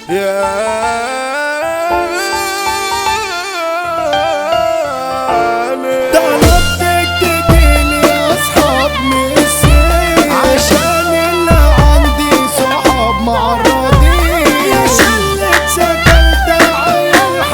يا طلبتك تجيلي اصحاب مسي عشان اللي عندي صحاب معرضين شلت سكنت عيال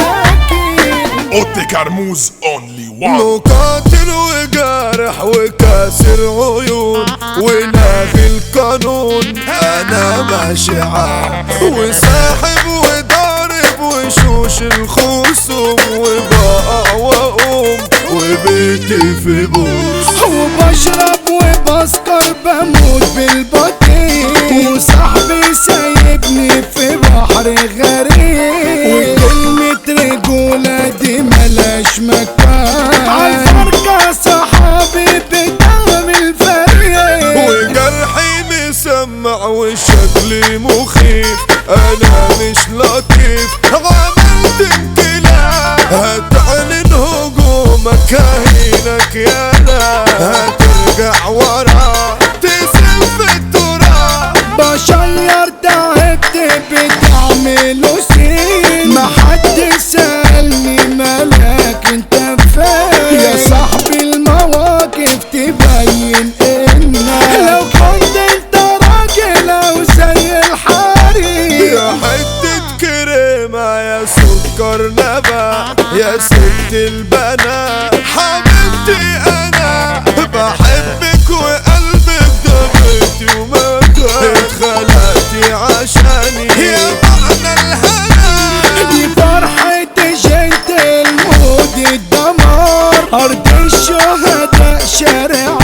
حكاكين اوتي كرموز اونلي وان مقاتل وجارح وكاسر عيون ونافي القانون انا ماشي عام وساحب وضارب وشوش الخصوم وبقع واقوم وبيتي في بوس وبشرب وبسكر بموت بالبطيء وصاحبي سايبني في بحر غريب وكلمة رجولة دي ملاش مكان عالفرقة صحابي بتعمل الفريق وجرحي مسمع وشكلي مخيف انا مش لطيف عملت انقلاب هتعلن هجومك هينك يالا هترجع ورا تسم في التراب بشير تعبت بتعمله سين محد سألني ملاك انت فين يا صاحبي المواقف تبين انك لو كنت انت راجل او زي الحريم يا حتة كريمة يا سكر نبع يا ست البنات حبيبتي انا بحبك وقلبك ده بيتي ومكان اتخلقتي عشاني يا معنى الهنا دي فرحة جيت المود الدمار أرض الشهداء شارع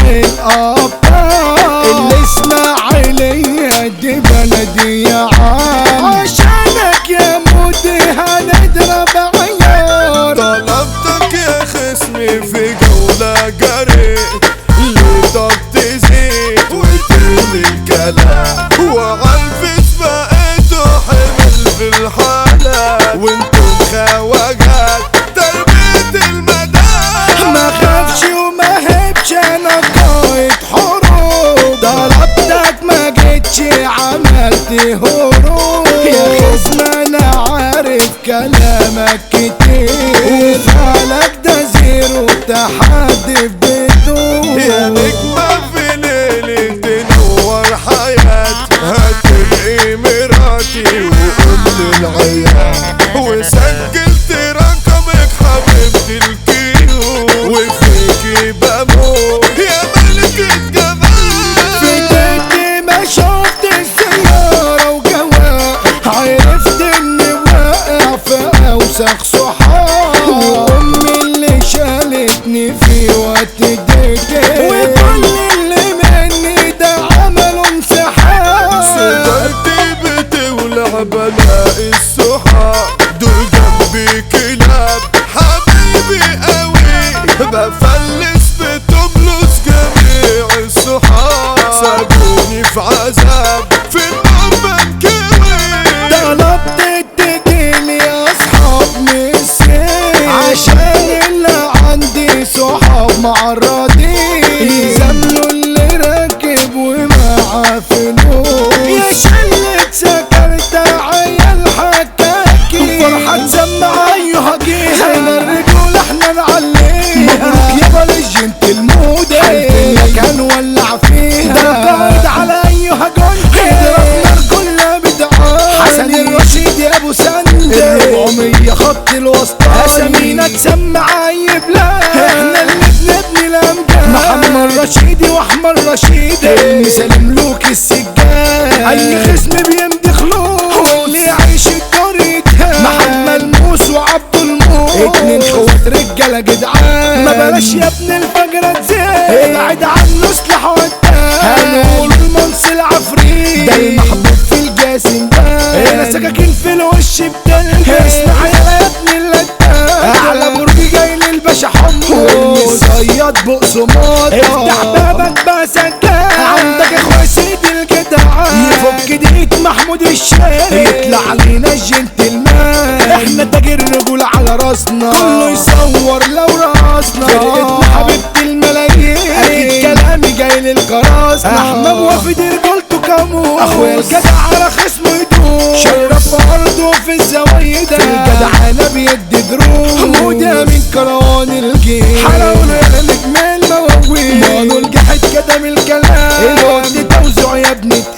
الأبطال اللي اسماعيلية دي بلدي يا عم عشانك يا مودي هنضرب عيار طلبتك يا خصمي في جولة جريت لضبط زيت وترمي الكلام وعالفيس بقيتوا حمل في الحالة وانتم خواجات تربية المدام ما خافش وما هبش انا قايد حروب ضربتك ما جيتش عملت هروب يا خصم انا عارف كلامك كتير وفعلك ده زيرو تحدي في بيته يا نجمة في ليلي تنور حياتي هتبقي مراتي وأم العيال وسجلت رقمك حبيبتي الكيلو وفيكي بموت يا ملكة جمال في بيتي ما شفت السيارة وجواء عرفت اني واقع في اوسخ صحاب وامي اللي شالتني في وقت ضيقي وكل اللي مني ده عملوا انسحاب صدرتي بتولع بلاقي السحاب دول جنبي كلاب حبيبي قوي بفلس بتملص جميع الصحاب سابوني في عذاب في النار بنكوي طلبت تجيلي اصحاب مسي عشان اللي عندي صحاب معرضين يزملوا اللي راكب ومعاه فلوس يا شلة سكرت عيال حكاكي فرحة تسمع ايها جيها هنا الرجول احنا نعليها مبروك يابا للجنت المودة المكان ولع فيها ده القائد على ايها جنت اضربنا كلها بدعاء حسن الرشيد يا ابو سند الربعمية خط الوسطى اسامينا تسمع اي بلاد احنا اللي بنبني الامجاد محمد رشيدي واحمد رشيدي مثال ملوك السجاد اي خصم بيمضي خلوق واللي يعيش الدور يتهان محمد موس وعبد الموس اتنين خوات رجاله جدعان ما بلاش يا ابن الفجر تزيد ابعد عنه اسلح وقتها هنقول المنص العفريت ده المحبوب في الجاسم ده هنا سكاكين في الوش بدل اسمع يا ابن اللتان على برج جاي للباشا حمص والصياد بقسماط افتح بابك بقى سكان عندك اخويا سيدي الجدعان يفك دقيق محمود الشارع يطلع علينا الجنتلمان احنا تاجر رجول على راسنا كله يصور لو راسنا فرقتنا حبيبتي الملايين اكيد كلامي جاي للكراسنا احمد وافد رجولته كامو اخويا الجدع على خصمه يدوم شرف كروان الجيل حلاوله يا نجم المواويل مانو الجحد كده من الكلام الوقت توزع يا ابني